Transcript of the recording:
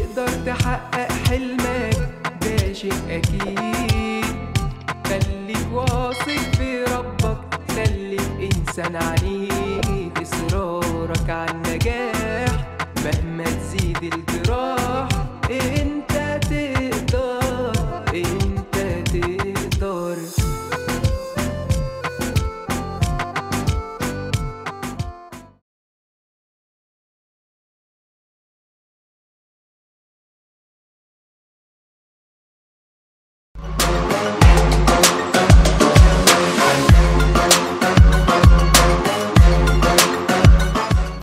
تقدر تحقق حلمك ده شيء أكيد خليك واثق في ربك خليك إنسان عنيد إصرارك على النجاح مهما تزيد الجراح